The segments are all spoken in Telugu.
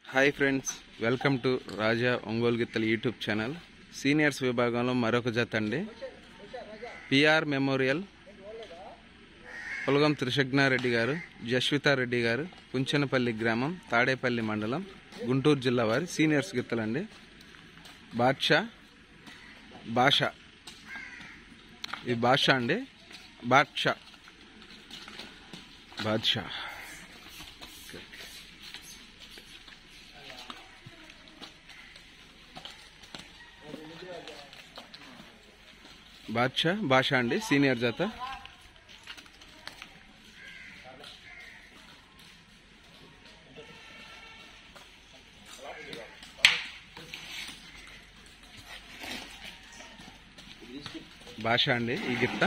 hi friends welcome to Raja Ongole గిత్తల యూట్యూబ్ ఛానల్ సీనియర్స్ విభాగంలో మరొక జత అండి పిఆర్ మెమోరియల్ పులగం త్రిశగ్నారెడ్డి గారు జస్వితారెడ్డి గారు కుంచనపల్లి గ్రామం తాడేపల్లి మండలం గుంటూరు జిల్లా వారి సీనియర్స్ గిత్తలండి బాద్షా భాష ఈ భాష అండి బాద్షా బాద్షా బాద్షా భాష అండి సీనియర్ జత భాష అండి ఈ గిత్త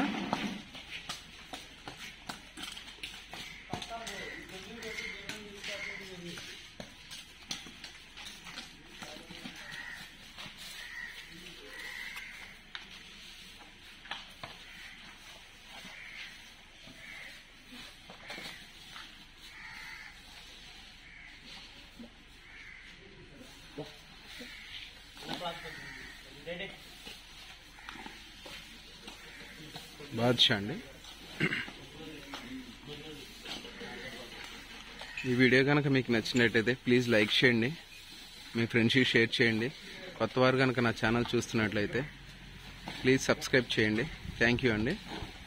బాద్షా అండి ఈ వీడియో కనుక మీకు నచ్చినట్టయితే ప్లీజ్ లైక్ చేయండి మీ ఫ్రెండ్స్కి షేర్ చేయండి కొత్త వారు కనుక నా ఛానల్ చూస్తున్నట్లయితే ప్లీజ్ సబ్స్క్రైబ్ చేయండి థ్యాంక్ యూ అండి